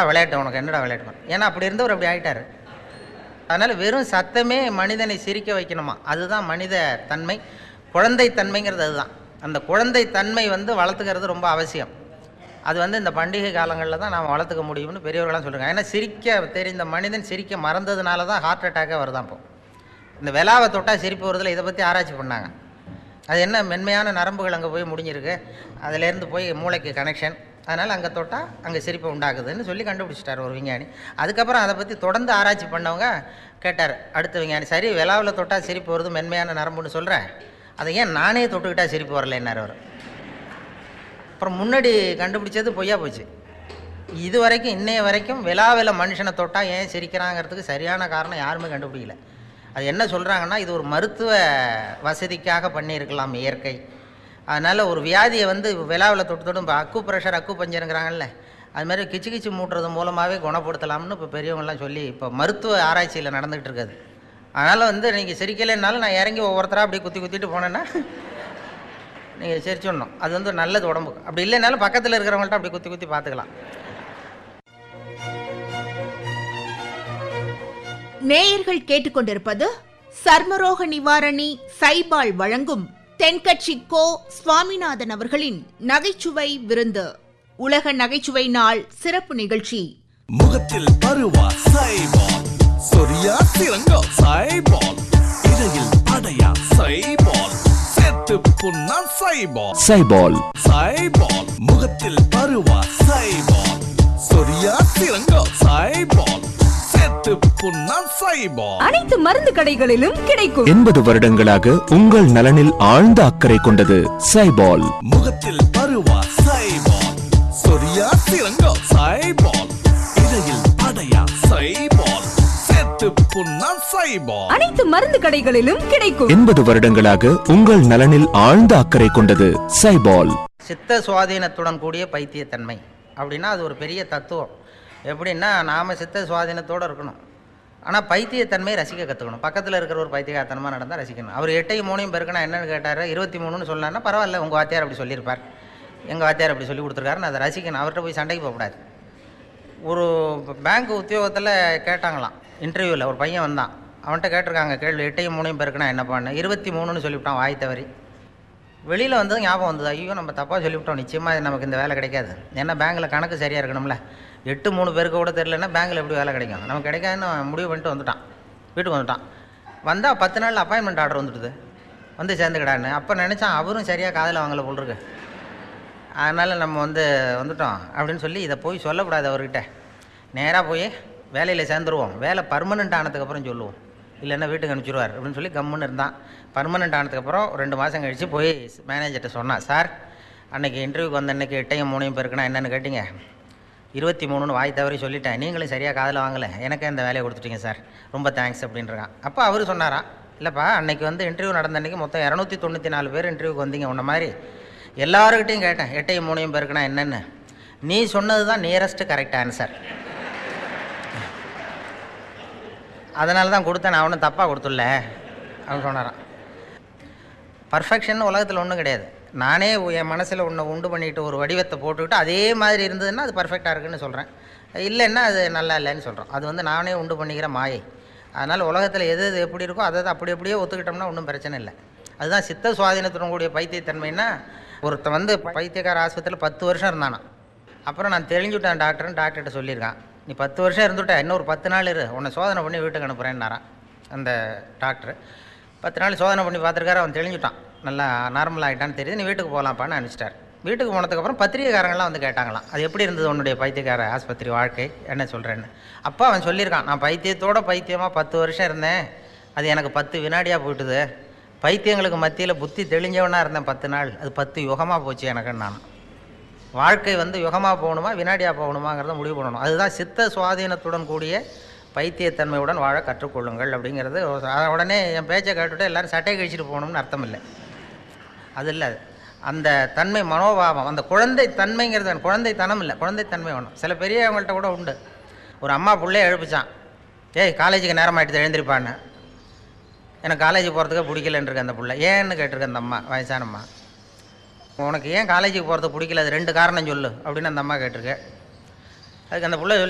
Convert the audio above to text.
விளையாட்டு உனக்கு என்னடா விளையாட்டு ஏன்னா அப்படி இருந்தவர் அப்படி ஆயிட்டாரு அதனால் வெறும் சத்தமே மனிதனை சிரிக்க வைக்கணுமா அதுதான் மனித தன்மை குழந்தை தன்மைங்கிறது அதுதான் அந்த குழந்தை தன்மை வந்து வளர்த்துக்கிறது ரொம்ப அவசியம் அது வந்து இந்த பண்டிகை காலங்களில் தான் நாம் வளர்த்துக்க முடியும்னு பெரியவர்களாம் சொல்கிறாங்க ஏன்னா சிரிக்க தெரிந்த மனிதன் சிரிக்க மறந்ததுனால தான் ஹார்ட் அட்டாக்கே வருதான் இப்போ இந்த வெலாவை தொட்டால் சிரிப்பு வருதில்ல இதை பற்றி ஆராய்ச்சி பண்ணாங்க அது என்ன மென்மையான நரம்புகள் அங்கே போய் முடிஞ்சிருக்கு அதுலேருந்து போய் மூளைக்கு கனெக்ஷன் அதனால் அங்கே தொட்டால் அங்கே சிரிப்பு உண்டாகுதுன்னு சொல்லி கண்டுபிடிச்சிட்டார் ஒரு விஞ்ஞானி அதுக்கப்புறம் அதை பற்றி தொடர்ந்து ஆராய்ச்சி பண்ணவங்க கேட்டார் அடுத்த விஞ்ஞானி சரி வெலாவில் தொட்டால் சிரிப்பு வருது மென்மையான நரம்புன்னு சொல்கிறேன் அதை ஏன் நானே தொட்டுக்கிட்டால் சிரிப்பு வரலைன்னார் அவர் அப்புறம் முன்னாடி கண்டுபிடிச்சது பொய்யா போச்சு இது வரைக்கும் இன்னைய வரைக்கும் விலாவில் மனுஷனை தொட்டால் ஏன் சிரிக்கிறாங்கிறதுக்கு சரியான காரணம் யாருமே கண்டுபிடிக்கல அது என்ன சொல்கிறாங்கன்னா இது ஒரு மருத்துவ வசதிக்காக பண்ணியிருக்கலாம் இயற்கை அதனால் ஒரு வியாதியை வந்து விலாவில் தொட்டு தொட்டு இப்போ அக்கு ப்ரெஷர் அக்கு பஞ்சருங்கிறாங்கல்ல அது மாதிரி கிச்சு கிச்சு மூட்டுறது மூலமாகவே குணப்படுத்தலாம்னு இப்போ பெரியவங்கலாம் சொல்லி இப்போ மருத்துவ ஆராய்ச்சியில் நடந்துகிட்டு இருக்குது அதனால் வந்து நீங்கள் சிரிக்கலைன்னாலும் நான் இறங்கி ஒவ்வொருத்தராக அப்படியே குத்தி குத்திட்டு போனேன்னா நீங்கள் சிரிச்சிடணும் அது வந்து நல்லது உடம்புக்கு அப்படி இல்லைனாலும் பக்கத்தில் இருக்கிறவங்கள்ட்ட அப்படி குத்தி குத்தி பார்த்துக்கலாம் நேயர்கள் கேட்டுக்கொண்டிருப்பது சர்மரோக நிவாரணி சைபால் வழங்கும் தென்கட்சி கோ சுவாமிநாதன் அவர்களின் நகைச்சுவை விருந்து உலக நகைச்சுவை நாள் சிறப்பு நிகழ்ச்சி முகத்தில் பருவா சைபால் சொரியா சிறங்கோ சைபால் இடையில் அடையா சைபால் செத்து புண்ணா சைபால் சைபால் சைபால் முகத்தில் பருவா சைபால் சொரியா சிறங்கோ சைபால் செத்து புண்ணா சைபால் அனைத்து மருந்து கடைகளிலும் கிடைக்கும் எண்பது வருடங்களாக உங்கள் நலனில் ஆழ்ந்த அக்கறை கொண்டது சைபால் முகத்தில் பருவா சைபால் சொரியா சிறங்கோ சைபால் இடையில் அடையா சைபால் செத்து புண்ணா சைபால் அனைத்து மருந்து கடைகளிலும் கிடைக்கும் எண்பது வருடங்களாக உங்கள் நலனில் ஆழ்ந்த அக்கறை கொண்டது சைபால் சித்த சுவாதீனத்துடன் கூடிய பைத்தியத்தன்மை அப்படின்னா அது ஒரு பெரிய தத்துவம் எப்படின்னா நாம் சித்த சுவாதீனத்தோடு இருக்கணும் ஆனால் பைத்தியத்தன்மையை ரசிக்க கற்றுக்கணும் பக்கத்தில் இருக்கிற ஒரு பைத்தியகாரத்தனமாக நடந்தால் ரசிக்கணும் அவர் எட்டையும் மூணையும் பெருக்கணும் என்னன்னு கேட்டார் இருபத்தி மூணுன்னு சொன்னான்னா பரவாயில்ல உங்கள் வாத்தியார் அப்படி சொல்லியிருப்பார் எங்கள் வாத்தியார் அப்படி சொல்லி கொடுத்துருக்காரு நான் அதை ரசிக்கணும் அவர்கிட்ட போய் சண்டைக்கு போகக்கூடாது ஒரு பேங்க் உத்தியோகத்தில் கேட்டாங்களாம் இன்டர்வியூவில் ஒரு பையன் வந்தான் அவன்கிட்ட கேட்டிருக்காங்க கேள்வி எட்டையும் மூணையும் பெருக்கணும் என்னப்பான்னு இருபத்தி மூணுன்னு சொல்லிவிட்டான் வாய் தவறி வெளியில் வந்தது ஞாபகம் வந்தது ஐயோ நம்ம தப்பாக சொல்லிவிட்டோம் நிச்சயமாக இது நமக்கு இந்த வேலை கிடைக்காது ஏன்னா பேங்க்கில் கணக்கு சரியாக இருக்கணும்ல எட்டு மூணு பேருக்கு கூட தெரிலன்னா பேங்க்கில் எப்படி வேலை கிடைக்கும் நமக்கு கிடைக்காதுன்னு அவன் முடிவு பண்ணிட்டு வந்துட்டான் வீட்டுக்கு வந்துட்டான் வந்தால் பத்து நாள் அப்பாயின்மெண்ட் ஆர்டர் வந்துடுது வந்து சேர்ந்துக்கிடான்னு அப்போ நினச்சான் அவரும் சரியாக காதில் வாங்கல போல் இருக்கு அதனால் நம்ம வந்து வந்துட்டோம் அப்படின்னு சொல்லி இதை போய் சொல்லக்கூடாது அவர்கிட்ட நேராக போய் வேலையில் சேர்ந்துருவோம் வேலை பர்மனெண்ட் ஆனதுக்கப்புறம் சொல்லுவோம் இல்லைன்னா வீட்டுக்கு அனுப்பிச்சிடுவார் அப்படின்னு சொல்லி கம்முன்னு இருந்தான் பர்மனெண்ட் ஆனதுக்கப்புறம் ரெண்டு மாதம் கழித்து போய் மேனேஜர்கிட்ட சொன்னான் சார் அன்னைக்கு இன்டர்வியூக்கு வந்த அன்னைக்கு எட்டையும் மூணையும் பேருக்குன்னா என்னென்னு கேட்டிங்க இருபத்தி மூணுன்னு வாய் தவறி சொல்லிட்டேன் நீங்களும் சரியாக காதில் வாங்கலை எனக்கே இந்த வேலையை கொடுத்துட்டீங்க சார் ரொம்ப தேங்க்ஸ் அப்படின்றான் அப்போ அவர் சொன்னாராம் இல்லைப்பா அன்னைக்கு வந்து இன்டர்வியூ நடந்த அன்னைக்கு மொத்தம் இரநூத்தி தொண்ணூற்றி நாலு பேர் இன்டர்வியூக்கு வந்தீங்க உன்ன மாதிரி எல்லாருக்கிட்டையும் கேட்டேன் எட்டையும் மூணையும் பேருக்குன்னா என்னென்னு நீ சொன்னது தான் நியரஸ்ட் கரெக்ட் ஆன்சர் அதனால தான் கொடுத்தேன் நான் ஒன்றும் தப்பாக கொடுத்துடல அப்படின்னு சொன்னாராம் பர்ஃபெக்ஷன் உலகத்தில் ஒன்றும் கிடையாது நானே என் மனசில் ஒன்று உண்டு பண்ணிட்டு ஒரு வடிவத்தை போட்டுக்கிட்டு அதே மாதிரி இருந்ததுன்னா அது பர்ஃபெக்டாக இருக்குன்னு சொல்கிறேன் இல்லைன்னா அது நல்லா இல்லைன்னு சொல்கிறோம் அது வந்து நானே உண்டு பண்ணிக்கிற மாயை அதனால் உலகத்தில் எது எது எப்படி இருக்கோ அதை அதை அப்படி அப்படியே ஒத்துக்கிட்டோம்னா ஒன்றும் பிரச்சனை இல்லை அதுதான் சித்த சுவாதீனத்துடன் கூடிய பைத்தியத்தன்மைன்னா ஒருத்தன் வந்து பைத்தியக்கார ஆஸ்பத்திரியில் பத்து வருஷம் இருந்தானா அப்புறம் நான் தெரிஞ்சுட்டேன் டாக்டர்னு டாக்டர்கிட்ட சொல்லியிருக்கான் நீ பத்து வருஷம் இருந்துட்ட இன்னொரு பத்து நாள் இரு உன்னை சோதனை பண்ணி வீட்டுக்கு அனுப்புகிறேன்னாரான் அந்த டாக்டர் பத்து நாள் சோதனை பண்ணி பார்த்துருக்காரு அவன் தெளிஞ்சுட்டான் நல்லா நார்மல் ஆகிட்டான்னு தெரியுது நீ வீட்டுக்கு போகலாப்பான்னு அனுப்பிச்சிட்டார் வீட்டுக்கு போனதுக்கப்புறம் பத்திரிகைக்காரங்களாம் வந்து கேட்டாங்களாம் அது எப்படி இருந்தது உன்னுடைய பைத்தியக்கார ஆஸ்பத்திரி வாழ்க்கை என்ன சொல்கிறேன்னு அப்போ அவன் சொல்லியிருக்கான் நான் பைத்தியத்தோட பைத்தியமாக பத்து வருஷம் இருந்தேன் அது எனக்கு பத்து வினாடியாக போயிட்டுது பைத்தியங்களுக்கு மத்தியில் புத்தி தெளிஞ்சவனாக இருந்தேன் பத்து நாள் அது பத்து யுகமாக போச்சு எனக்கு நான் வாழ்க்கை வந்து யுகமாக போகணுமா வினாடியாக போகணுமாங்கிறத முடிவு பண்ணணும் அதுதான் சித்த சுவாதீனத்துடன் கூடிய பைத்தியத்தன்மையுடன் வாழ கற்றுக்கொள்ளுங்கள் அப்படிங்கிறது அத உடனே என் பேச்சை கேட்டுவிட்டு எல்லாரும் சட்டை கழிச்சிட்டு போகணும்னு அர்த்தம் இல்லை அது இல்லை அது. அந்த தன்மை மனோபாவம் அந்த குழந்தை தன்மைங்கிறது வேணும். குழந்தைத்தனம் இல்லை குழந்தைத்தன்மை வேணும் சில பெரியவங்கள்ட்ட கூட உண்டு ஒரு அம்மா பிள்ளைய எழுப்பிச்சான் ஏய் காலேஜுக்கு நேரம் ஆகிட்டு எழுந்திருப்பான்னு எனக்கு காலேஜ் போகிறதுக்கே பிடிக்கலன்னு இருக்கு அந்த பிள்ளை ஏன்னு கேட்டிருக்கு அந்த அம்மா வயசானம்மா உனக்கு ஏன் காலேஜுக்கு போகிறது பிடிக்கல அது ரெண்டு காரணம் சொல்லு அப்படின்னு அந்த அம்மா கேட்டிருக்கு அதுக்கு அந்த பிள்ளை சொல்லி